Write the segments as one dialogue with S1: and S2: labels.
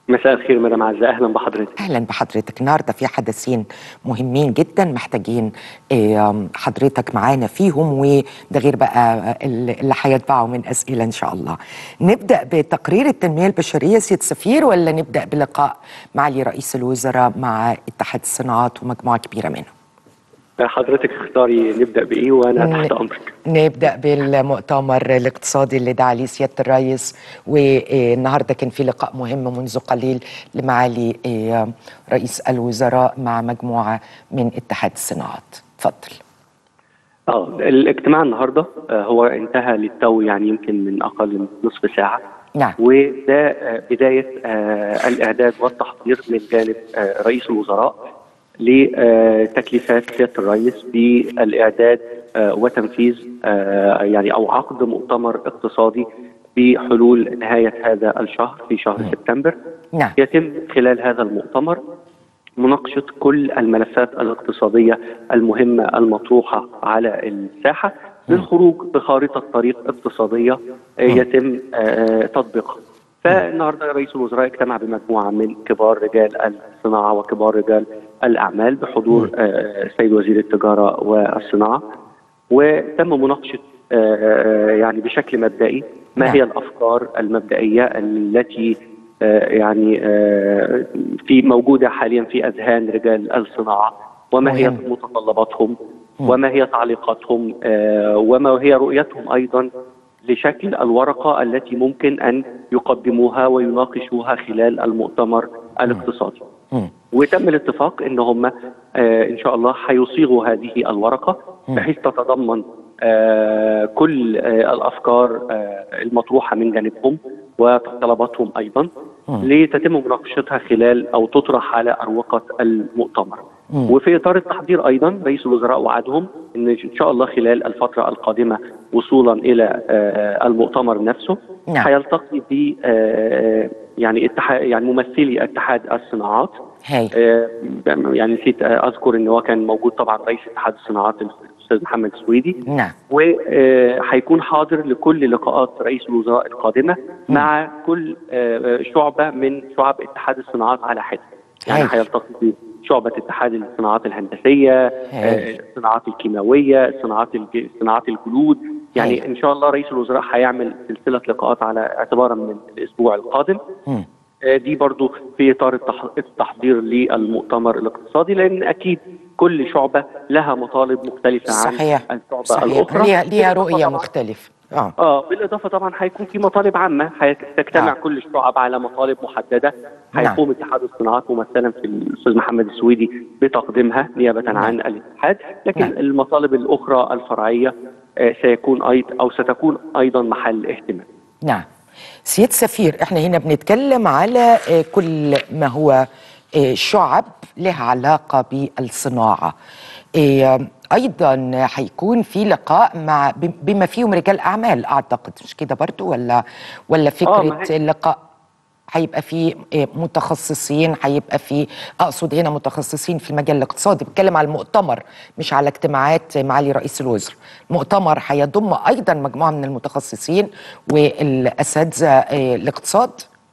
S1: مساء الخير مدام عزة أهلا بحضرتك
S2: اهلا بحضرتك النهارده في حدثين مهمين جدا محتاجين آه، حضرتك معانا فيهم وده غير بقى اللي هيتبعوا من اسئله ان شاء الله. نبدا بتقرير التنميه البشريه سيد سفير ولا نبدا بلقاء معالي رئيس الوزراء مع اتحاد الصناعات ومجموعه كبيره منهم؟
S1: حضرتك اختاري نبدأ بإيه وأنا
S2: ن-
S1: تحت أمرك
S2: نبدا بالمؤتمر الاقتصادي اللي دعا عليه سياده الرئيس والنهارده كان في لقاء مهم منذ قليل لمعالي آه، رئيس الوزراء مع مجموعه من اتحاد الصناعات. اتفضل.
S1: اه الاجتماع النهارده آه، هو انتهى للتو يعني يمكن من أقل من نصف ساعة
S2: نعم.
S1: وده آه، بداية آه، الإعداد والتحضير من جانب آه، رئيس الوزراء لتكليفات سيادة الرئيس بالإعداد آه، وتنفيذ آه، يعني أو عقد مؤتمر اقتصادي بحلول نهاية هذا الشهر في شهر سبتمبر
S2: نعم.
S1: يتم خلال هذا المؤتمر مناقشة كل الملفات الاقتصادية المهمة المطروحة على الساحة للخروج بخارطة طريق اقتصادية آه، يتم آه، تطبيقها فالنهارده رئيس الوزراء اجتمع بمجموعة من كبار رجال الصناعة وكبار رجال الأعمال بحضور آه، السيد وزير التجارة والصناعة وتم مناقشة آه، يعني بشكل مبدئي ما
S2: نعم.
S1: هي الأفكار المبدئية التي آه، يعني آه، في موجودة حاليا في أذهان رجال الصناعة وما هي
S2: مهم.
S1: متطلباتهم وما هي تعليقاتهم آه، وما هي رؤيتهم أيضا لشكل الورقة التي ممكن أن يقدموها ويناقشوها خلال المؤتمر الاقتصادي
S2: مم.
S1: وتم الاتفاق ان هم آه ان شاء الله هيصيغوا هذه الورقه بحيث تتضمن آه كل آه الافكار آه المطروحه من جانبهم وطلباتهم ايضا لتتم مناقشتها خلال او تطرح على اروقه المؤتمر. وفي اطار التحضير ايضا رئيس الوزراء وعدهم ان ان شاء الله خلال الفتره القادمه وصولا الى آه المؤتمر نفسه
S2: نعم.
S1: هيلتقي ب آه يعني اتحاد يعني ممثلي اتحاد الصناعات
S2: هاي
S1: آه، يعني نسيت آه، اذكر ان هو كان موجود طبعا رئيس اتحاد الصناعات الاستاذ محمد السويدي
S2: نعم
S1: وهيكون حاضر لكل لقاءات رئيس الوزراء القادمه مع كل آه، شعبه من شعب اتحاد الصناعات على حده يعني
S2: هاي.
S1: هيلتقي بشعبة اتحاد الصناعات الهندسية
S2: هاي.
S1: آه، الصناعات الكيماوية صناعات الج... صناعات الجلود يعني
S2: هاي.
S1: إن شاء الله رئيس الوزراء هيعمل سلسلة لقاءات على اعتبارا من الأسبوع القادم
S2: مم.
S1: آه، دي برضو في اطار التح- التحضير للمؤتمر الاقتصادي لان اكيد كل شعبه لها مطالب مختلفه عن
S2: صحيح
S1: الشعبه
S2: صحيح
S1: الاخرى
S2: ليها ليها
S1: بالإضافة
S2: رؤيه
S1: طبعاً-
S2: مختلفه اه
S1: اه بالاضافه طبعا هيكون في مطالب عامه هتجتمع
S2: آه.
S1: آه. كل الشعب على مطالب محدده
S2: نعم.
S1: هيقوم اتحاد الصناعات ممثلا في الاستاذ محمد السويدي بتقديمها نيابه عن الاتحاد لكن
S2: نعم.
S1: المطالب الاخرى الفرعيه آه، سيكون ايضا او ستكون ايضا محل اهتمام
S2: نعم سيد سفير احنا هنا بنتكلم على آه، كل ما هو آه، شعب لها علاقة بالصناعة آه، أيضا هيكون في لقاء مع بم- بما فيهم رجال أعمال أعتقد مش كده برضو ولا ولا
S1: ما
S2: فكرة
S1: هي-
S2: اللقاء هيبقى في آه، متخصصين هيبقى في اقصد هنا متخصصين في المجال الاقتصادي بتكلم على المؤتمر مش على اجتماعات معالي رئيس الوزراء المؤتمر هيضم ايضا مجموعه من المتخصصين والاساتذه آه، الاقتصاد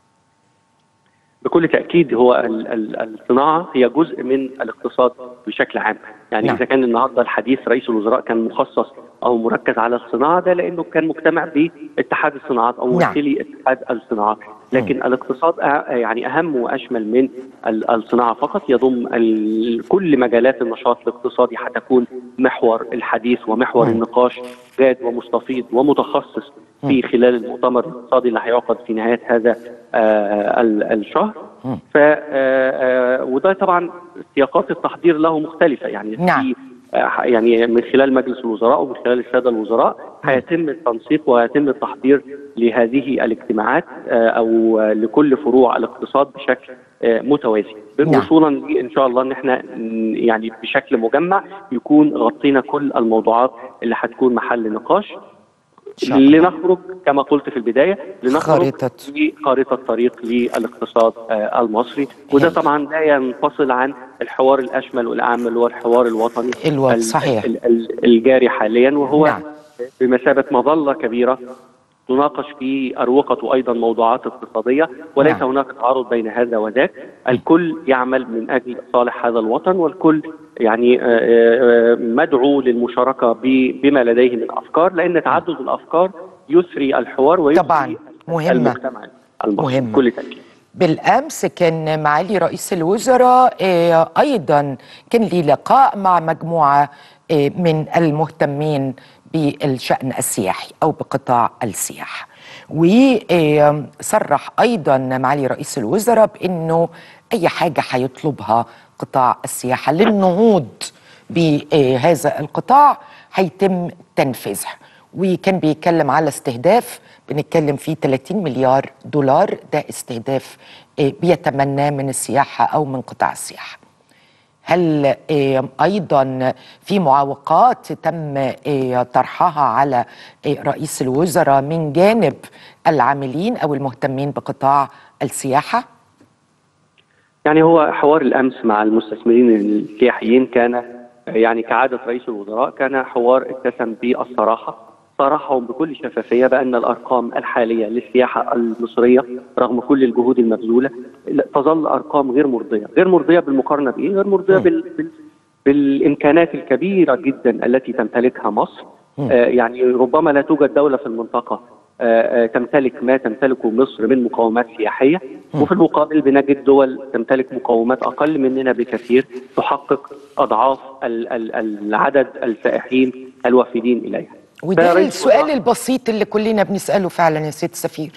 S1: بكل تأكيد هو ال- ال- الصناعة هي جزء من الاقتصاد بشكل عام يعني
S2: نعم.
S1: إذا كان النهاردة الحديث رئيس الوزراء كان مخصص أو مركز على الصناعة ده لأنه كان مجتمع باتحاد الصناعات أو
S2: نعم.
S1: ممثلي اتحاد الصناعات لكن الاقتصاد أه- يعني أهم وأشمل من ال- الصناعة فقط يضم ال- كل مجالات النشاط الاقتصادي هتكون محور الحديث ومحور النقاش جاد ومستفيض ومتخصص في خلال المؤتمر الاقتصادي اللي هيعقد في نهاية هذا آه، ال- الشهر ف آه، آه، وده طبعا سياقات التحضير له مختلفة يعني
S2: نعم.
S1: في آه، يعني من خلال مجلس الوزراء ومن خلال السادة الوزراء هيتم التنسيق ويتم التحضير لهذه الاجتماعات آه، أو آه، لكل فروع الاقتصاد بشكل آه، متوازي
S2: نعم.
S1: وصولا ل- ان شاء الله ان احنا ن- يعني بشكل مجمع يكون غطينا كل الموضوعات اللي هتكون محل نقاش
S2: شاء الله.
S1: لنخرج كما قلت في البدايه لنخرج
S2: خارطة.
S1: بخارطه طريق للاقتصاد آه، المصري وده
S2: هاي.
S1: طبعا لا ينفصل عن الحوار الاشمل والاعم اللي هو الحوار الوطني
S2: الوطني،
S1: ال-
S2: صحيح.
S1: ال- ال- الجاري حاليا وهو
S2: نعم.
S1: بمثابه مظله كبيره تناقش في اروقه وايضا موضوعات اقتصاديه وليس
S2: نعم.
S1: هناك تعارض بين هذا وذاك الكل يعمل من اجل صالح هذا الوطن والكل يعني آه، آه، مدعو للمشاركه ب- بما لديه من افكار لان تعدد الافكار يسري الحوار ويسري
S2: طبعاً، مهمة.
S1: المجتمع المصري
S2: مهمة.
S1: كل تاكيد
S2: بالامس كان معالي رئيس الوزراء آه، ايضا كان لي لقاء مع مجموعه آه، من المهتمين بالشان السياحي او بقطاع السياحه وصرح ايضا معالي رئيس الوزراء بانه اي حاجه هيطلبها قطاع السياحه للنهوض بهذا القطاع هيتم تنفيذها وكان بيتكلم على استهداف بنتكلم فيه 30 مليار دولار ده استهداف آه، بيتمناه من السياحة أو من قطاع السياحة هل آه، أيضا في معوقات تم آه، طرحها على آه، رئيس الوزراء من جانب العاملين أو المهتمين بقطاع السياحة؟
S1: يعني هو حوار الامس مع المستثمرين السياحيين كان يعني كعاده رئيس الوزراء كان حوار اتسم بالصراحه صارحهم بكل شفافيه بان الارقام الحاليه للسياحه المصريه رغم كل الجهود المبذوله لا- تظل ارقام غير مرضيه، غير مرضيه بالمقارنه بايه؟ غير مرضيه بال... بال... بالامكانات الكبيره جدا التي تمتلكها مصر آه يعني ربما لا توجد دوله في المنطقه آه، آه، تمتلك ما تمتلكه مصر من مقومات سياحيه وفي المقابل بنجد دول تمتلك مقومات اقل مننا بكثير تحقق اضعاف ال- ال- العدد السائحين الوافدين اليها.
S2: وده
S1: فرئيس
S2: السؤال
S1: الوزراء-
S2: البسيط اللي كلنا بنسأله فعلا يا سيد سفير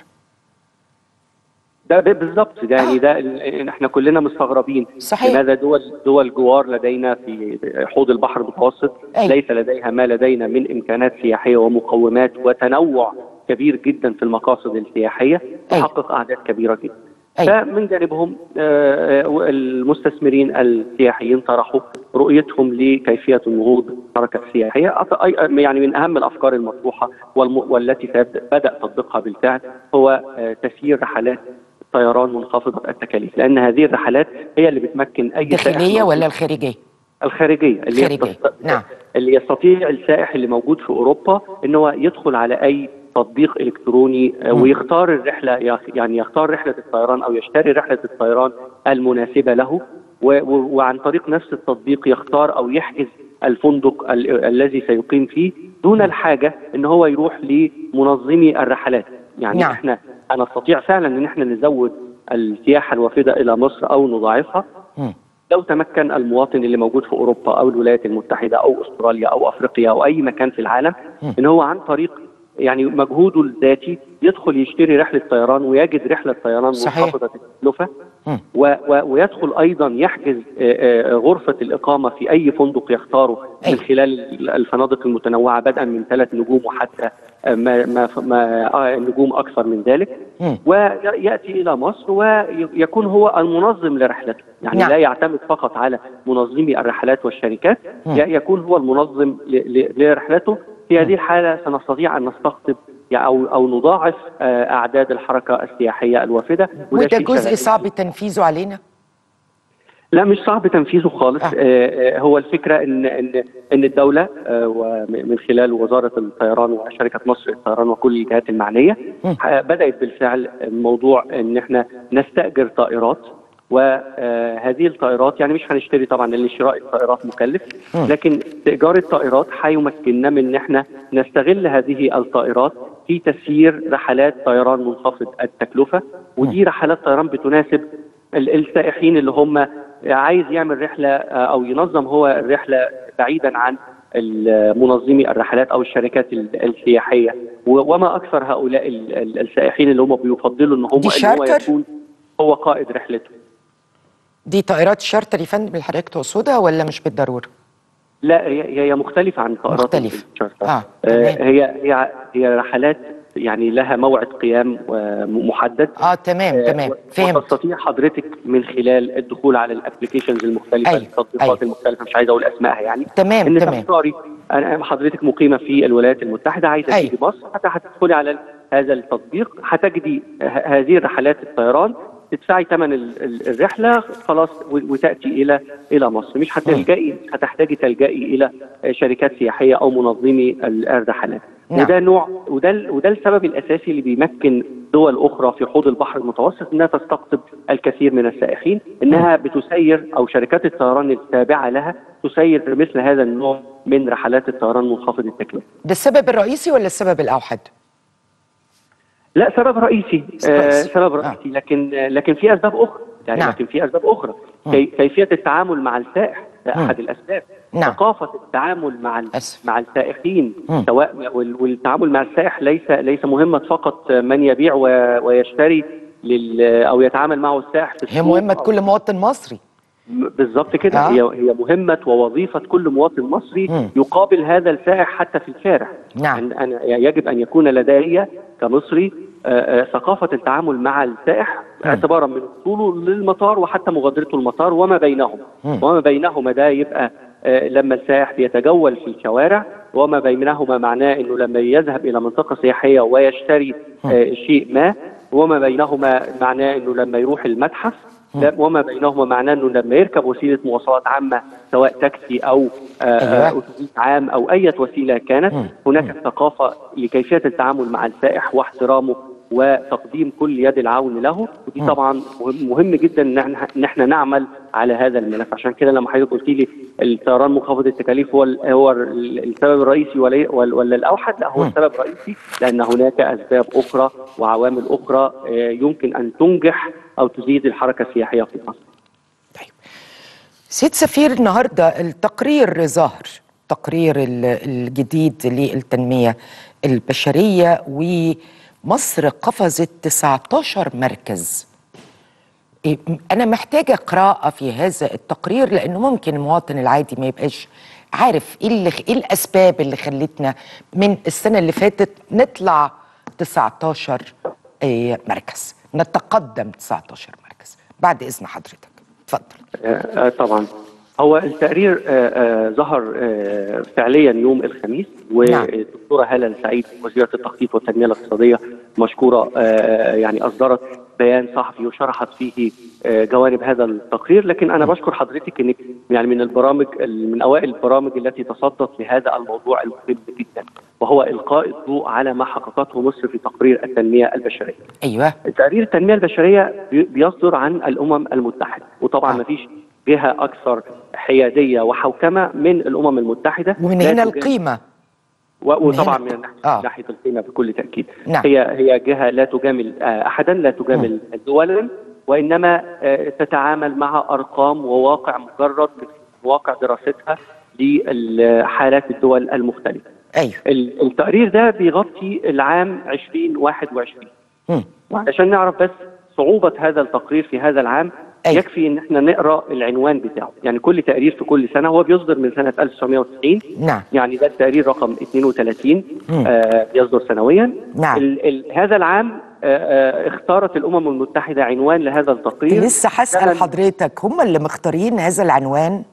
S1: ده ب- بالظبط ده يعني ده ال- احنا كلنا مستغربين
S2: صحيح.
S1: لماذا دول دول جوار لدينا في حوض البحر المتوسط
S2: أي.
S1: ليس لديها ما لدينا من امكانات سياحيه ومقومات وتنوع كبير جدا في المقاصد السياحيه
S2: أي.
S1: تحقق اعداد كبيره جدا.
S2: أي.
S1: فمن جانبهم آه، آه، المستثمرين السياحيين طرحوا رؤيتهم لكيفيه النهوض بالحركه السياحيه أط- أي- يعني من اهم الافكار المطروحه والم- والتي سيبدأ- بدا تطبيقها بالفعل هو آه، تسيير رحلات طيران منخفضه التكاليف لان هذه الرحلات هي اللي بتمكن اي سائح
S2: الداخلية
S1: موجود-
S2: ولا الخارجية؟
S1: الخارجيه اللي
S2: الخارجية،
S1: يستط...
S2: نعم.
S1: اللي يستطيع السائح اللي موجود في اوروبا ان هو يدخل على اي تطبيق الكتروني آه، ويختار الرحله يخ- يعني يختار رحله الطيران او يشتري رحله الطيران المناسبه له و... و... وعن طريق نفس التطبيق يختار او يحجز الفندق ال... الذي سيقيم فيه دون الحاجه ان هو يروح لمنظمي الرحلات يعني
S2: نعم.
S1: احنا نستطيع فعلا ان احنا نزود السياحه الوافده الى مصر او نضاعفها
S2: مم.
S1: لو تمكن المواطن اللي موجود في اوروبا او الولايات المتحده او استراليا او افريقيا او اي مكان في العالم ان هو عن طريق يعني مجهوده الذاتي يدخل يشتري رحله طيران ويجد رحله طيران
S2: صحيح.
S1: منخفضه التكلفه
S2: مم.
S1: و و ويدخل ايضا يحجز آه، آه، غرفه الاقامه في اي فندق يختاره
S2: أي.
S1: من خلال الفنادق المتنوعه بدءا من ثلاث نجوم وحتى آه، ما ما ما آه، نجوم اكثر من ذلك
S2: مم.
S1: وياتي الى مصر ويكون هو المنظم لرحلته يعني
S2: نعم.
S1: لا يعتمد فقط على منظمي الرحلات والشركات
S2: مم.
S1: ي- يكون هو المنظم ل- ل- لرحلته في هذه الحاله سنستطيع ان نستقطب يعني او او نضاعف آه، اعداد الحركه السياحيه الوافده
S2: وده
S1: شيء
S2: جزء
S1: شغال.
S2: صعب تنفيذه علينا؟
S1: لا مش صعب تنفيذه خالص
S2: آه.
S1: آه. آه هو الفكره ان ان ان الدوله آه ومن خلال وزاره الطيران وشركه مصر للطيران وكل الجهات المعنيه
S2: مم.
S1: آه بدات بالفعل موضوع ان احنا نستاجر طائرات وهذه الطائرات يعني مش هنشتري طبعا لان شراء الطائرات مكلف
S2: مم.
S1: لكن استئجار الطائرات هيمكننا من ان احنا نستغل هذه الطائرات في تسيير رحلات طيران منخفض التكلفه ودي رحلات طيران بتناسب ال- السائحين اللي هم عايز يعمل رحله آه، او ينظم هو الرحله بعيدا عن ال- منظمي الرحلات او الشركات ال- السياحيه و- وما اكثر هؤلاء ال- ال- السائحين اللي هم بيفضلوا ان هم
S2: دي
S1: ان هو
S2: شارتر؟
S1: يكون هو قائد رحلته
S2: دي طائرات شارتر يا فندم اللي حضرتك تقصدها ولا مش بالضروره؟
S1: لا هي هي مختلفه عن طائرات
S2: مختلف.
S1: الشارتر.
S2: آه،
S1: آه
S2: تمام.
S1: هي هي هي رحلات يعني لها موعد قيام آه، محدد
S2: اه تمام
S1: آه،
S2: تمام
S1: و-
S2: فهمت
S1: وتستطيع حضرتك من خلال الدخول على الابلكيشنز المختلفه
S2: أيوة،
S1: التطبيقات
S2: أيوة.
S1: المختلفه مش عايز اقول اسمائها يعني
S2: تمام
S1: ان
S2: تمام
S1: تختاري انا حضرتك مقيمه في الولايات المتحده عايزه
S2: أيوة.
S1: تيجي مصر حتى هتدخلي على هذا التطبيق هتجدي ه- هذه الرحلات الطيران تدفعي ثمن ال- ال- الرحله خلاص و- وتاتي الى الى مصر مش هتلجئي هتحتاجي تلجئي الى آه، شركات سياحيه او منظمي ال- الرحلات
S2: نعم.
S1: وده نوع وده ال- وده السبب الاساسي اللي بيمكن دول اخرى في حوض البحر المتوسط انها تستقطب الكثير من السائحين انها بتسير او شركات الطيران التابعه لها تسير مثل هذا النوع من رحلات الطيران منخفض التكلفه
S2: ده السبب الرئيسي ولا السبب الاوحد؟
S1: لا سبب رئيسي آه
S2: كويس.
S1: سبب
S2: آه.
S1: رئيسي لكن آه لكن في اسباب اخرى يعني
S2: نعم.
S1: لكن في اسباب اخرى كي كيفيه التعامل مع السائح ده
S2: مم.
S1: احد الاسباب
S2: نعم.
S1: ثقافه التعامل مع ال-
S2: أسف.
S1: مع السائحين
S2: مم.
S1: سواء وال- والتعامل مع السائح ليس ليس مهمه فقط من يبيع و- ويشتري لل او يتعامل معه السائح في
S2: هي
S1: السوق
S2: مهمه
S1: أو-
S2: كل مواطن مصري
S1: م- بالظبط كده
S2: آه.
S1: هي هي مهمه ووظيفه كل مواطن مصري
S2: مم.
S1: يقابل هذا السائح حتى في الشارع
S2: نعم.
S1: أن أنا يجب ان يكون لدي كمصري آه، آه، ثقافه التعامل مع السائح اعتبارا من وصوله للمطار وحتى مغادرته المطار وما بينهم
S2: مم.
S1: وما بينهما ده يبقى آه، لما السائح بيتجول في الشوارع وما بينهما معناه انه لما يذهب الى منطقه سياحيه ويشتري آه، شيء ما وما بينهما معناه انه لما يروح المتحف لا- وما بينهما معناه انه لما يركب وسيله مواصلات عامه سواء تاكسي او آه،
S2: أيوة.
S1: آه، اتوبيس عام او اي وسيله كانت هناك ثقافه لكيفيه التعامل مع السائح واحترامه وتقديم كل يد العون له ودي طبعا مهم, مهم جدا ان احنا ان احنا نعمل على هذا الملف عشان كده لما حضرتك قلت لي الطيران منخفض التكاليف هو ال- هو ال- السبب الرئيسي ولا ولا ولا الاوحد لا هو السبب الرئيسي لان هناك اسباب اخرى وعوامل اخرى آه، يمكن ان تنجح او تزيد الحركه السياحيه في مصر
S2: طيب سيد سفير النهارده التقرير ظهر تقرير ال- الجديد للتنميه البشريه ومصر قفزت 19 مركز إيه، م- انا محتاجه قراءه في هذا التقرير لانه ممكن المواطن العادي ما يبقاش عارف ايه اللي ايه الاسباب اللي خلتنا من السنه اللي فاتت نطلع 19 إيه، مركز نتقدم 19 مركز بعد اذن حضرتك اتفضل
S1: آه، آه، طبعا هو التقرير آه، آه، ظهر آه، فعليا يوم الخميس والدكتوره هاله سعيد وزيره التخطيط والتنميه الاقتصاديه مشكوره آه، يعني اصدرت بيان صحفي وشرحت فيه آه، جوانب هذا التقرير لكن انا بشكر حضرتك انك يعني من البرامج من اوائل البرامج التي تصدت لهذا الموضوع المهم جدا وهو القاء الضوء على ما حققته مصر في تقرير التنميه البشريه.
S2: ايوه
S1: تقرير التنميه البشريه بي- بيصدر عن الامم المتحده وطبعا
S2: آه.
S1: ما فيش جهه اكثر حياديه وحوكمه من الامم المتحده
S2: ومن
S1: لا
S2: هنا
S1: توجد-
S2: القيمه
S1: و- وطبعا
S2: من
S1: من
S2: هنا-
S1: ناحيه
S2: آه.
S1: آه. ناحيه القيمه بكل تاكيد
S2: نعم.
S1: هي هي جهه لا تجامل آه، احدا لا تجامل دولا وانما آه، تتعامل مع ارقام وواقع مجرد من واقع دراستها لحالات الدول المختلفه
S2: ايوه
S1: ال- التقرير ده بيغطي العام 2021
S2: مم.
S1: وعشان نعرف بس صعوبة هذا التقرير في هذا العام
S2: أيوة.
S1: يكفي ان احنا نقرا العنوان بتاعه، يعني كل تقرير في كل سنه هو بيصدر من سنه 1990
S2: نعم
S1: يعني ده التقرير رقم 32
S2: مم.
S1: آه بيصدر سنويا
S2: نعم.
S1: ال ال هذا العام آه آه اختارت الامم المتحده عنوان لهذا التقرير
S2: لسه هسال
S1: زمن-
S2: حضرتك هم اللي مختارين هذا العنوان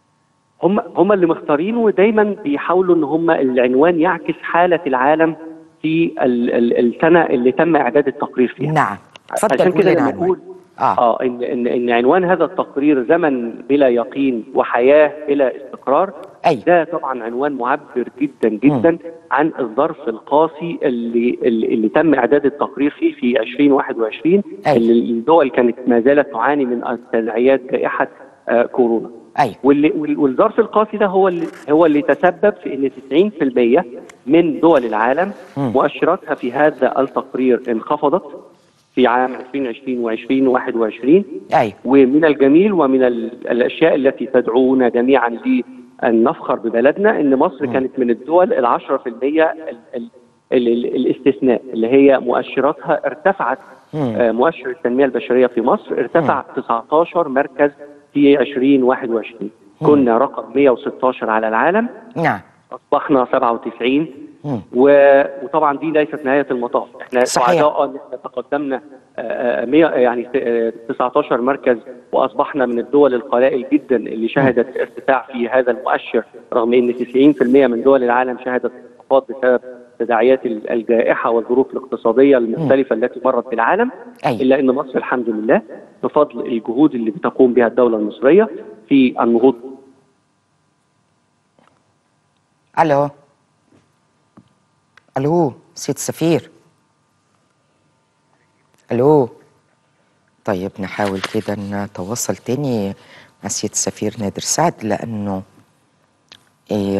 S1: هم هم اللي مختارينه ودايما بيحاولوا ان هم العنوان يعكس حاله العالم في ال ال السنه اللي تم اعداد التقرير فيها
S2: نعم اتفضل
S1: عشان
S2: قول
S1: كده
S2: لنا
S1: لما
S2: عنوان
S1: نقول
S2: اه
S1: اه ان ان ان عنوان هذا التقرير زمن بلا يقين وحياه بلا استقرار
S2: أيوة.
S1: ده طبعا عنوان معبر جدا جدا عن الظرف القاسي اللي اللي, اللي تم اعداد التقرير فيه في 2021
S2: أيوة.
S1: اللي الدول كانت ما زالت تعاني من تداعيات جائحه آه كورونا
S2: ايوه
S1: واللي وال- والظرف القاسي ده هو اللي هو اللي تسبب في ان 90% من دول العالم
S2: مم.
S1: مؤشراتها في هذا التقرير انخفضت في عام 2020 و2021
S2: ايوه
S1: ومن الجميل ومن ال- الاشياء التي تدعونا جميعا لان نفخر ببلدنا ان مصر كانت من الدول ال 10% ال- ال- ال- ال- الاستثناء اللي هي مؤشراتها ارتفعت
S2: مم.
S1: آه، مؤشر التنميه البشريه في مصر ارتفع 19 مركز في 2021 كنا رقم 116 على العالم
S2: نعم
S1: اصبحنا 97
S2: مم.
S1: و- وطبعا دي ليست نهايه المطاف احنا
S2: صحيح.
S1: سعداء ان احنا تقدمنا آه، آه، مية- يعني آه، 19 مركز واصبحنا من الدول القلائل جدا اللي شهدت ارتفاع في هذا المؤشر رغم ان 90% من دول العالم شهدت انخفاض بسبب تداعيات ال- الجائحه والظروف الاقتصاديه المختلفه التي مرت بالعالم
S2: أيوة.
S1: الا ان مصر الحمد لله بفضل الجهود اللي بتقوم بها الدوله المصريه في النهوض
S2: الو الو سيد سفير الو طيب نحاول كده نتواصل تاني مع سيد سفير نادر سعد لانه إيه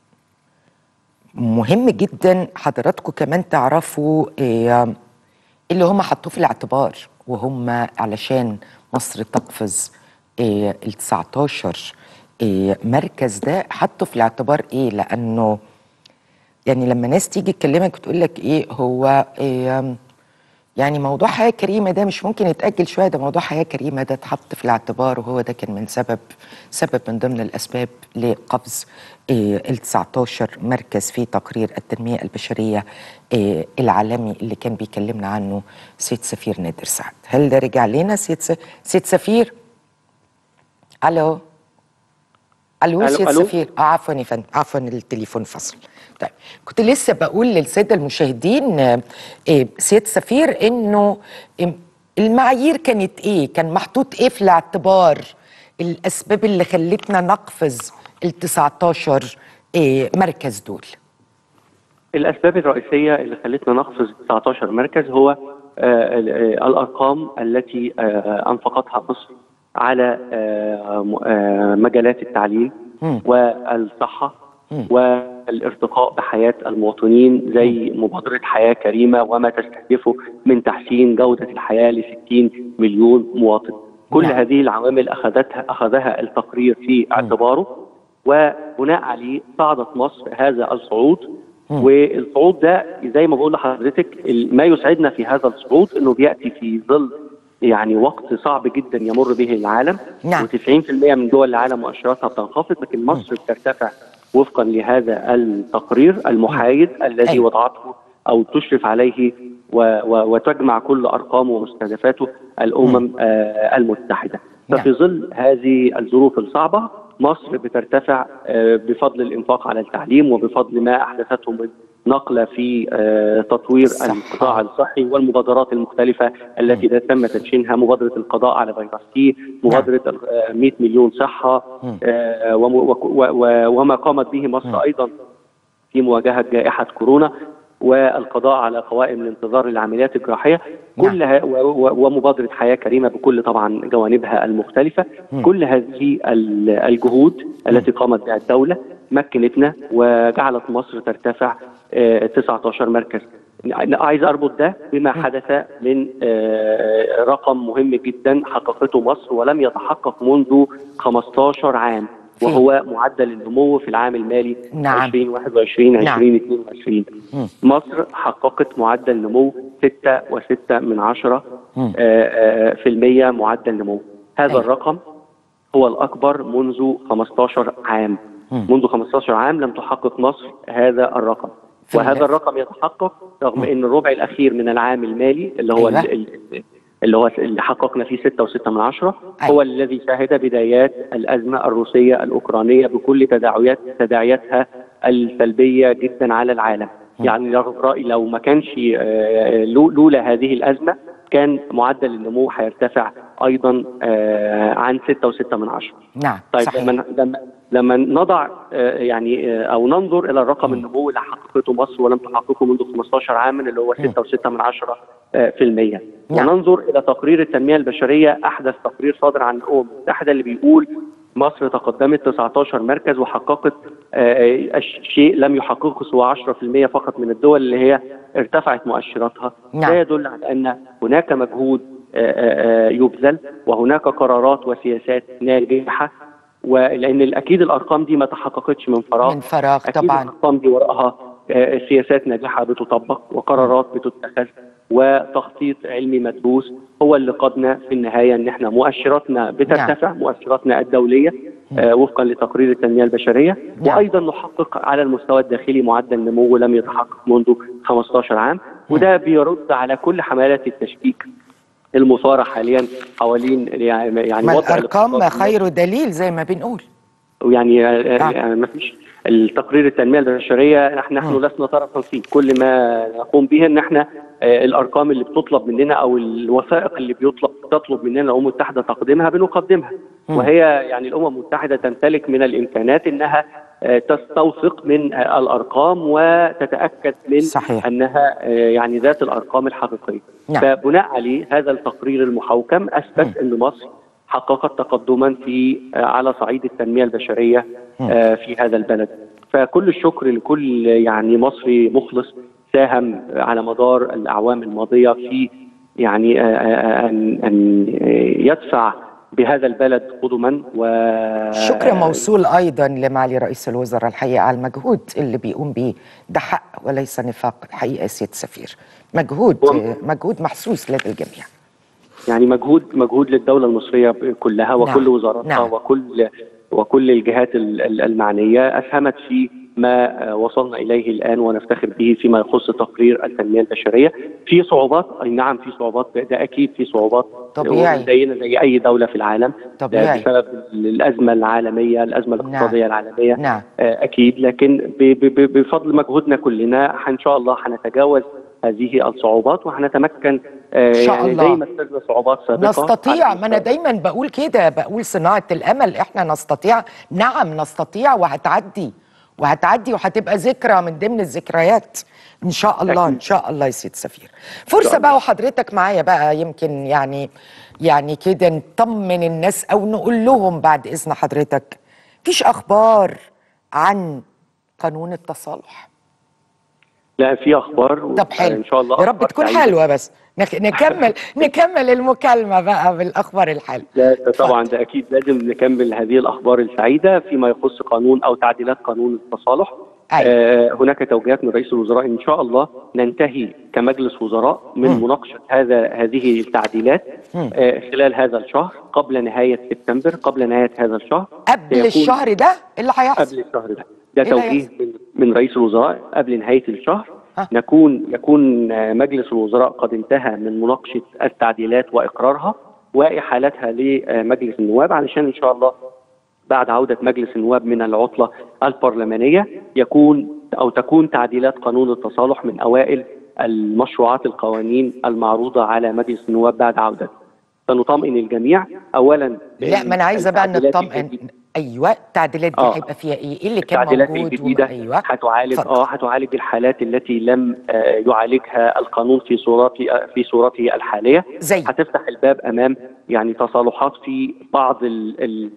S2: مهم جدا حضراتكم كمان تعرفوا إيه اللي هم حطوه في الاعتبار وهم علشان مصر تقفز إيه ال 19 إيه مركز ده حطوا في الاعتبار ايه لانه يعني لما ناس تيجي تكلمك وتقول لك ايه هو إيه يعني موضوع حياة كريمة ده مش ممكن يتأجل شوية ده موضوع حياة كريمة ده اتحط في الاعتبار وهو ده كان من سبب سبب من ضمن الأسباب لقفز إيه ال 19 مركز في تقرير التنمية البشرية إيه العالمي اللي كان بيكلمنا عنه سيد سفير نادر سعد هل ده رجع لنا سيد س... سيد سفير ألو الو
S1: ألو،
S2: سيد
S1: ألو.
S2: سفير اه عفوا يا فندم عفوا التليفون فصل طيب كنت لسه بقول للساده المشاهدين آه، آه، سيد سفير انه آم، المعايير كانت ايه كان محطوط ايه في الاعتبار الاسباب اللي خلتنا نقفز ال 19 آه، مركز دول
S1: الاسباب الرئيسيه اللي خلتنا نقفز 19 مركز هو آه، ال- آه، الارقام التي آه، انفقتها مصر على آه، م- آه، مجالات التعليم
S2: مم.
S1: والصحه
S2: مم.
S1: والارتقاء بحياه المواطنين زي مبادره حياه كريمه وما تستهدفه من تحسين جوده الحياه ل 60 مليون مواطن. كل
S2: نعم.
S1: هذه العوامل اخذتها اخذها التقرير في اعتباره وبناء عليه صعدت مصر هذا الصعود
S2: مم.
S1: والصعود ده زي ما بقول لحضرتك ال- ما يسعدنا في هذا الصعود انه بياتي في ظل يعني وقت صعب جدا يمر به العالم
S2: نعم.
S1: و90% من دول العالم مؤشراتها بتنخفض لكن مصر بترتفع وفقا لهذا التقرير المحايد الذي
S2: أيوة.
S1: وضعته او تشرف عليه و و وتجمع كل ارقامه ومستهدفاته الامم آه المتحده.
S2: نعم.
S1: ففي ظل هذه الظروف الصعبه مصر بترتفع آه بفضل الانفاق على التعليم وبفضل ما احدثته من نقله في آه تطوير
S2: الصحة.
S1: القطاع الصحي والمبادرات المختلفه التي تم تدشينها مبادره القضاء على فيروس تي، مبادره آه، 100 مليون صحه
S2: مم.
S1: آه، وم- وك- و- و- وما قامت به مصر ايضا في مواجهه جائحه كورونا والقضاء على قوائم الانتظار للعمليات الجراحيه
S2: نعم.
S1: كل ه- و- و- ومبادره حياه كريمه بكل طبعا جوانبها المختلفه
S2: مم.
S1: كل هذه ال- الجهود التي قامت بها الدوله مكنتنا وجعلت مصر ترتفع آه، 19 مركز أنا عايز اربط ده بما حدث من آه، رقم مهم جدا حققته مصر ولم يتحقق منذ 15 عام
S2: فين؟
S1: وهو معدل النمو في العام المالي
S2: نعم.
S1: 2021
S2: نعم.
S1: 2022
S2: مم.
S1: مصر حققت معدل نمو 6.6 من عشرة
S2: مم.
S1: آه، آه، في المية معدل نمو هذا
S2: أيوة.
S1: الرقم هو الأكبر منذ 15 عام
S2: مم.
S1: منذ 15 عام لم تحقق مصر هذا الرقم
S2: في
S1: وهذا
S2: ال-
S1: الرقم يتحقق رغم ان الربع الاخير من العام المالي اللي هو
S2: أيوة.
S1: ال- ال- اللي هو اللي حققنا فيه 6.6 من عشرة
S2: أيوة.
S1: هو الذي شهد بدايات الأزمة الروسية الأوكرانية بكل تداعيات تداعياتها السلبية جدا على العالم يعني لو- رأي لو ما كانش آه، لو- لولا هذه الأزمة كان معدل النمو هيرتفع أيضا آه، عن 6.6 من عشرة
S2: نعم
S1: طيب
S2: صحيح
S1: لما لما لما نضع آه، يعني آه، او ننظر الى الرقم النمو اللي حققته مصر ولم تحققه منذ 15 عاما اللي هو 6.6 من عشرة آه، في المية
S2: نعم.
S1: وننظر الى تقرير التنميه البشريه احدث تقرير صادر عن الامم المتحده اللي بيقول مصر تقدمت 19 مركز وحققت آه، أش- شيء لم يحققه سوى 10% فقط من الدول اللي هي ارتفعت مؤشراتها
S2: نعم.
S1: ده يدل على ان هناك مجهود آه، آه، آه، يبذل وهناك قرارات وسياسات ناجحه ولان اكيد الارقام دي ما تحققتش من فراغ
S2: من فراغ
S1: أكيد
S2: طبعا
S1: الارقام دي وراءها آه، سياسات ناجحه بتطبق وقرارات بتتخذ وتخطيط علمي مدروس هو اللي قادنا في النهايه ان احنا مؤشراتنا بترتفع مؤشراتنا الدوليه آه، وفقا لتقرير التنميه البشريه
S2: نعم.
S1: وايضا نحقق على المستوى الداخلي معدل نمو لم يتحقق منذ 15 عام وده بيرد على كل حملات التشكيك المثاره حاليا حوالين يعني يعني
S2: ما
S1: وضع
S2: الارقام
S1: الاقتصاد
S2: خير دليل زي ما بنقول
S1: يعني
S2: نعم.
S1: يعني ما فيش التقرير التنميه البشريه نحن نحن لسنا طرفا فيه كل ما نقوم به ان احنا آه، الارقام اللي بتطلب مننا او الوثائق اللي بيطلب تطلب مننا الامم المتحده تقديمها بنقدمها وهي يعني الامم المتحده تمتلك من الامكانات انها آه، تستوثق من آه، الارقام وتتاكد من
S2: صحيح.
S1: انها آه، يعني ذات الارقام الحقيقيه
S2: نعم.
S1: فبناء عليه هذا التقرير المحوكم اثبت ان مصر حققت تقدما في آه، على صعيد التنميه البشريه آه، في هذا البلد فكل الشكر لكل يعني مصري مخلص ساهم على مدار الاعوام الماضيه في يعني آه، آه، ان ان يدفع بهذا البلد قدما و
S2: الشكر موصول ايضا لمعالي رئيس الوزراء الحقيقه على المجهود اللي بيقوم بيه ده حق وليس نفاق الحقيقه يا سيد سفير مجهود
S1: هو-
S2: مجهود محسوس لدى الجميع
S1: يعني مجهود مجهود للدوله المصريه كلها وكل
S2: نعم.
S1: وزاراتها
S2: نعم.
S1: وكل وكل الجهات ال- ال- المعنيه اسهمت في ما آه، وصلنا اليه الان ونفتخر به فيما يخص تقرير التنميه البشريه في صعوبات اي نعم في صعوبات ده اكيد في صعوبات
S2: طبيعي.
S1: زينا زي اي دوله في العالم ده
S2: طبيعي.
S1: بسبب الازمه العالميه الازمه الاقتصاديه العالميه
S2: نعم.
S1: آه، اكيد لكن ب- ب- ب- بفضل مجهودنا كلنا ان شاء الله هنتجاوز هذه الصعوبات وهنتمكن آه،
S2: إن شاء
S1: يعني
S2: الله.
S1: زي ما اجتزنا صعوبات سابقه
S2: نستطيع
S1: على
S2: ما انا دايما بقول كده بقول صناعه الامل احنا نستطيع نعم نستطيع وهتعدي وهتعدي وهتبقى ذكرى من ضمن الذكريات ان شاء الله
S1: أكيد.
S2: ان شاء الله يا سيد سفير فرصه بقى وحضرتك معايا بقى يمكن يعني يعني كده نطمن الناس او نقول لهم بعد اذن حضرتك مفيش اخبار عن قانون التصالح
S1: لا في اخبار
S2: طب حلو
S1: ان شاء الله
S2: يا رب
S1: أخبار
S2: تكون
S1: سعيدة.
S2: حلوه بس نك- نكمل نكمل المكالمه بقى بالاخبار الحلوه
S1: لا ده طبعا ده اكيد لازم نكمل هذه الاخبار السعيده فيما يخص قانون او تعديلات قانون التصالح
S2: أيوة.
S1: آه هناك توجيهات من رئيس الوزراء ان شاء الله ننتهي كمجلس وزراء من
S2: مم.
S1: مناقشه هذا هذه التعديلات
S2: مم.
S1: آه خلال هذا الشهر قبل نهايه سبتمبر قبل نهايه هذا الشهر
S2: قبل
S1: سيكون-
S2: الشهر ده إيه اللي هيحصل
S1: قبل الشهر ده ده
S2: إيه اللي
S1: توجيه
S2: هيحصل؟
S1: من, من رئيس الوزراء قبل نهايه الشهر
S2: ها.
S1: نكون يكون آه، مجلس الوزراء قد انتهى من مناقشه التعديلات واقرارها واحالتها لمجلس النواب علشان ان شاء الله بعد عوده مجلس النواب من العطله البرلمانيه يكون او تكون تعديلات قانون التصالح من اوائل المشروعات القوانين المعروضه على مجلس النواب بعد عودته. سنطمئن الجميع اولا
S2: لا ما انا عايزه بقى
S1: التعديلات
S2: نطمئن
S1: الجديدة.
S2: ايوه التعديلات دي
S1: آه.
S2: هيبقى فيها ايه؟ ايه اللي كان
S1: التعديلات
S2: موجود
S1: الجديدة
S2: و... ايوه
S1: هتعالج
S2: اتفضل.
S1: اه هتعالج الحالات التي لم آه، يعالجها القانون في صورته آه، في صورته الحالية
S2: زي
S1: هتفتح الباب امام يعني تصالحات في بعض ال ال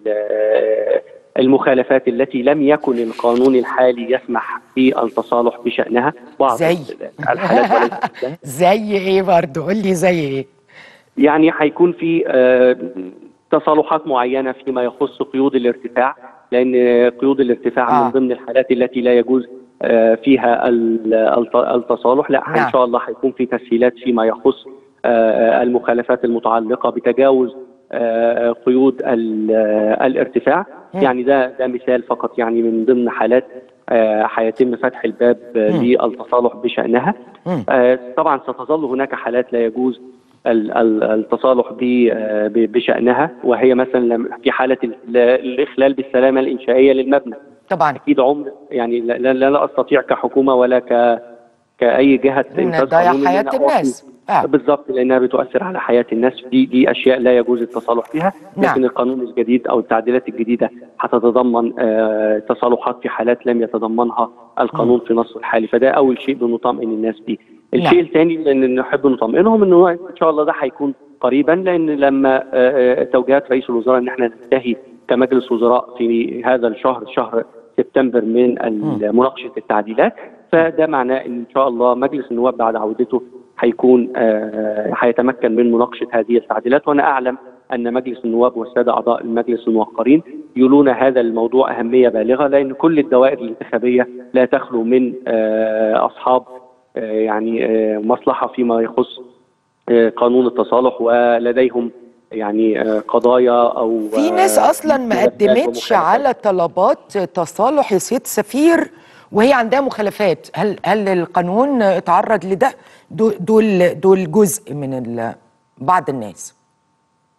S1: آه، المخالفات التي لم يكن القانون الحالي يسمح في التصالح بشأنها بعض
S2: زي
S1: الحالات وليس كلها.
S2: زي ايه برضه قول لي زي ايه؟
S1: يعني هيكون في آه، تصالحات معينه فيما يخص قيود الارتفاع لان قيود الارتفاع
S2: آه.
S1: من ضمن الحالات التي لا يجوز آه، فيها ال- الت- التصالح لا
S2: نعم.
S1: ان شاء الله هيكون في تسهيلات فيما يخص آه، المخالفات المتعلقه بتجاوز آه، قيود ال- آه، الارتفاع
S2: مم.
S1: يعني ده ده مثال فقط يعني من ضمن حالات آه، هيتم فتح الباب آه،
S2: مم.
S1: للتصالح بشأنها
S2: مم.
S1: آه، طبعا ستظل هناك حالات لا يجوز ال- ال- التصالح ب- آه، ب- بشأنها وهي مثلا لم- في حالة ال- الإخلال بالسلامة الإنشائية للمبنى
S2: طبعا
S1: أكيد عمر يعني لا, لا, لا أستطيع كحكومة ولا ك كأي جهة
S2: إن
S1: إنفاذ
S2: تضيع
S1: قانوني
S2: حياة
S1: إن أنا
S2: الناس.
S1: أوفي-
S2: آه.
S1: بالضبط لأنها بتؤثر على حياة الناس دي دي أشياء لا يجوز التصالح فيها
S2: نعم.
S1: لكن القانون الجديد أو التعديلات الجديدة هتتضمن آه، تصالحات في حالات لم يتضمنها القانون في نصه الحالي فده أول شيء بنطمئن الناس بيه الشيء
S2: نعم.
S1: الثاني اللي نحب نطمئنهم انه ان شاء الله ده هيكون قريبا لان لما آه، آه، توجيهات رئيس الوزراء ان احنا ننتهي كمجلس وزراء في هذا الشهر شهر سبتمبر من ال- مناقشه التعديلات فده معناه ان ان شاء الله مجلس النواب بعد عودته هيكون آه، هيتمكن من مناقشه هذه التعديلات وانا اعلم ان مجلس النواب والساده اعضاء المجلس الموقرين يولون هذا الموضوع اهميه بالغه لان كل الدوائر الانتخابيه لا تخلو من آه، اصحاب آه، يعني آه، مصلحه فيما يخص آه، قانون التصالح ولديهم يعني آه، قضايا او
S2: في ناس
S1: آه،
S2: اصلا ما
S1: ملفات
S2: قدمتش
S1: ومخالفات.
S2: على طلبات تصالح يا سيد سفير وهي عندها مخالفات هل هل القانون اتعرض لده دو- دول دول جزء من ال- بعض الناس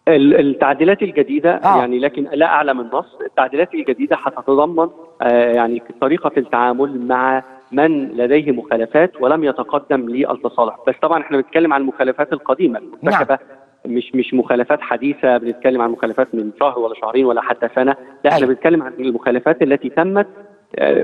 S1: ال- التعديلات الجديدة
S2: آه.
S1: آه. يعني لكن لا أعلم النص التعديلات الجديدة هتتضمن آه يعني طريقة التعامل مع من لديه مخالفات ولم يتقدم للتصالح بس طبعا احنا بنتكلم عن المخالفات القديمة المرتكبة مش مش مخالفات حديثة بنتكلم عن مخالفات من شهر ولا شهرين ولا حتى سنة لا احنا
S2: أيوة.
S1: بنتكلم عن المخالفات التي تمت آه،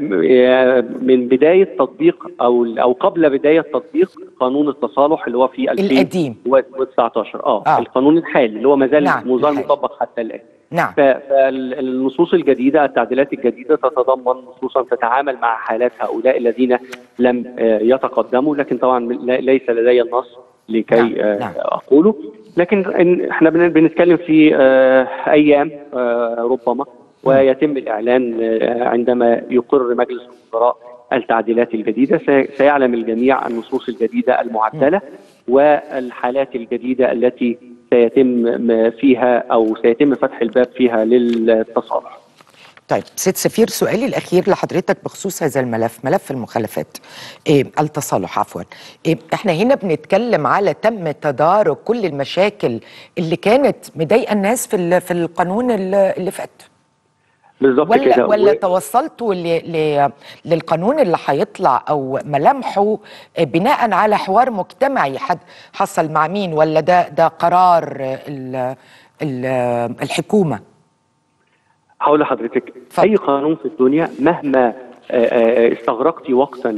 S1: من بداية تطبيق أو أو قبل بداية تطبيق قانون التصالح اللي هو في 2000
S2: القديم.
S1: 2019 اه,
S2: آه.
S1: آه. القانون الحالي اللي هو ما زال
S2: نعم،
S1: مازال
S2: الحالي.
S1: مطبق حتى الان
S2: نعم
S1: فالنصوص الجديده التعديلات الجديده تتضمن نصوصا تتعامل مع حالات هؤلاء الذين لم آه، يتقدموا لكن طبعا لا- ليس لدي النص لكي
S2: نعم،
S1: آه،
S2: نعم.
S1: اقوله لكن إن- احنا بن- بنتكلم في آه، ايام آه، ربما ويتم الاعلان آه، عندما يقر مجلس الوزراء التعديلات الجديده سي- سيعلم الجميع النصوص الجديده المعدله والحالات الجديده التي سيتم م- فيها او سيتم فتح الباب فيها للتصالح.
S2: طيب ست سفير سؤالي الأخير لحضرتك بخصوص هذا الملف ملف المخالفات إيه التصالح عفوا إيه احنا هنا بنتكلم على تم تدارك كل المشاكل اللي كانت مضايقة الناس في ال- في القانون اللي اللي فات
S1: بالظبط
S2: ولا
S1: كده
S2: ولا
S1: و-
S2: توصلتوا ل ل للقانون اللي هيطلع او ملامحه بناء على حوار مجتمعي حد حصل مع مين ولا ده ده قرار ال ال الحكومه
S1: هقول لحضرتك
S2: اتفضل.
S1: اي قانون في الدنيا مهما آه، آه، استغرقت وقتا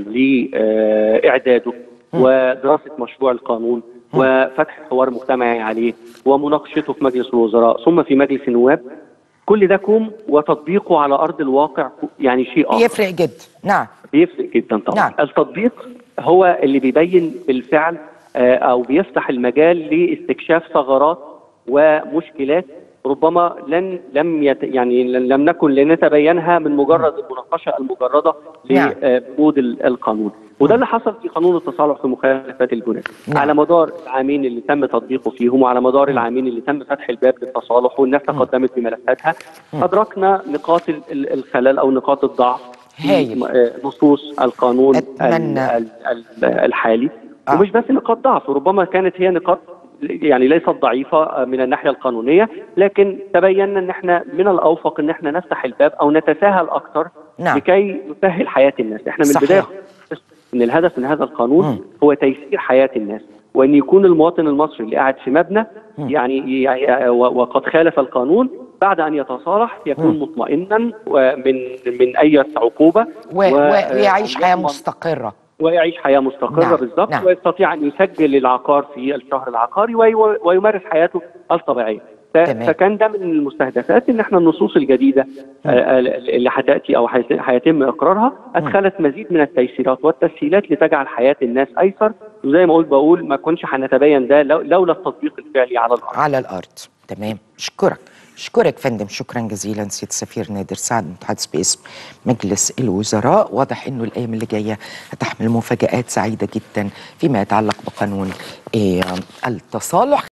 S1: لاعداده ودراسه مشروع القانون وفتح حوار مجتمعي عليه ومناقشته في مجلس الوزراء ثم في مجلس النواب كل ده كوم وتطبيقه على ارض الواقع يعني شيء اخر
S2: يفرق جدا نعم
S1: بيفرق جدا طبعا
S2: نعم.
S1: التطبيق هو اللي بيبين بالفعل آه، او بيفتح المجال لاستكشاف ثغرات ومشكلات ربما لن لم يت يعني لن- لم نكن لنتبينها من مجرد المناقشه المجرده
S2: نعم.
S1: لبنود ال- القانون وده اللي حصل في قانون التصالح في مخالفات الجنائيه
S2: نعم.
S1: على مدار العامين اللي تم تطبيقه فيهم وعلى مدار العامين اللي تم فتح الباب للتصالح والناس تقدمت بملفاتها ادركنا نقاط ال- ال- الخلل او نقاط الضعف في
S2: هايل.
S1: م- آه، نصوص القانون ال-
S2: أتمنى.
S1: ال- ال- الحالي
S2: آه.
S1: ومش بس نقاط ضعف ربما كانت هي نقاط يعني ليست ضعيفه من الناحيه القانونيه لكن تبينا ان احنا من الاوفق ان احنا نفتح الباب او نتساهل اكثر
S2: نعم.
S1: لكي نسهل حياه الناس احنا من
S2: صحيح.
S1: البدايه خالص ان الهدف من هذا القانون
S2: مم.
S1: هو تيسير حياه الناس وان يكون المواطن المصري اللي قاعد في مبنى يعني يعني- و- وقد خالف القانون بعد ان يتصالح يكون مطمئنا ومن من اي عقوبه
S2: و- و- ويعيش حياه
S1: ويضمن-
S2: مستقره
S1: ويعيش حياه مستقره
S2: نعم،
S1: بالضبط
S2: نعم.
S1: ويستطيع ان يسجل العقار في الشهر العقاري وي- ويمارس حياته الطبيعيه ف-
S2: تمام.
S1: فكان ده من المستهدفات ان احنا النصوص الجديده آه، اللي هتاتي او هيت- هيتم اقرارها ادخلت مزيد من التيسيرات والتسهيلات لتجعل حياه الناس ايسر وزي ما قلت بقول ما كنش هنتبين ده لو- لولا التطبيق الفعلي على الارض
S2: على الارض تمام اشكرك اشكرك فندم شكرا جزيلا سيد سفير نادر سعد متحدث باسم مجلس الوزراء واضح انه الايام اللي جايه هتحمل مفاجات سعيده جدا فيما يتعلق بقانون إيه التصالح